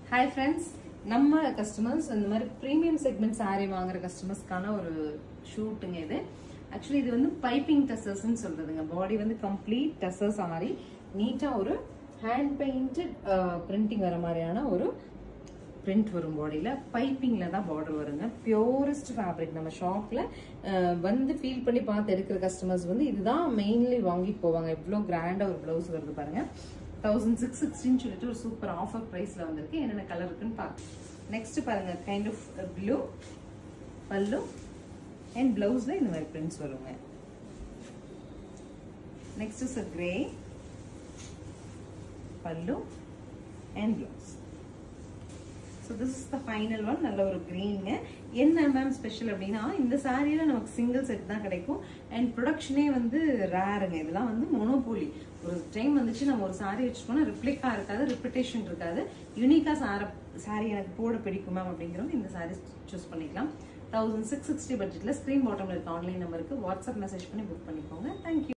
hi friends நம்ம customers இந்த மாதிரி ப்ரீமியம் செக்மெண்ட் saree வாங்குற கஸ்டமர்ஸ்க்கான ஒரு ஷூட்டுங்க இது ஆக்சுவலி இது வந்து பைப்பிங் டெசர்ஸ்னு சொல்றதுங்க பாடி வந்து கம்ப்ளீட் டெசர்ஸ் ஆரி நீட்டாக ஒரு ஹேண்ட் பெயிண்டட் பிரிண்டிங் வர மாதிரியான ஒரு பிரிண்ட் வரும் பாடியில் பைப்பிங்கில் தான் பார்டர் வருங்க பியூரஸ்ட் ஃபேப்ரிக் நம்ம ஷாப்பில் வந்து ஃபீல் பண்ணி பார்த்து எடுக்கிற கஸ்டமர்ஸ் வந்து இதுதான் மெயின்லி வாங்கிட்டு போவாங்க எவ்வளோ கிராண்டாக ஒரு ப்ளவுஸ் வருது பாருங்க தௌசண்ட் சிக்ஸ் சிக்ஸ்டின்னு சொல்லிட்டு ஒரு சூப்பர் ஆஃபர் ப்ரைஸில் வந்திருக்கு என்னென்ன கலர் இருக்குன்னு பார்க்கலாம் நெக்ஸ்ட் பாருங்க kind of blue pallu and ப்ளவுஸில் இந்த மாதிரி பிரிண்ட்ஸ் வருங்க next is a grey pallu and blouse so this is the final one நல்ல ஒரு க்ரீனுங்க என்ன மேம் ஸ்பெஷல் அப்படின்னா இந்த சாரியில் நமக்கு சிங்கிள் செட் தான் கிடைக்கும் அண்ட் ப்ரொடக்ஷனே வந்து ரேருங்க இதெல்லாம் வந்து மொனோபோலி ஒரு டைம் வந்துச்சு நம்ம ஒரு சாரி வச்சுட்டோம்னா ரிப்ளிக்கா இருக்காது ரிப்பிட்டேஷன் இருக்காது யூனிக்காக சார சாரி எனக்கு போட பிடிக்கும் மேம் அப்படிங்கிறவங்க இந்த சாரி சூஸ் பண்ணிக்கலாம் தௌசண்ட் சிக்ஸ் சிக்ஸ்டி பட்ஜெட்டில் ஸ்க்ரீன் பாட்டமில் இருக்க ஆன்லைன் நம்பருக்கு வாட்ஸ்அப் மெசேஜ் பண்ணி புக் பண்ணிக்கோங்க தேங்க்யூ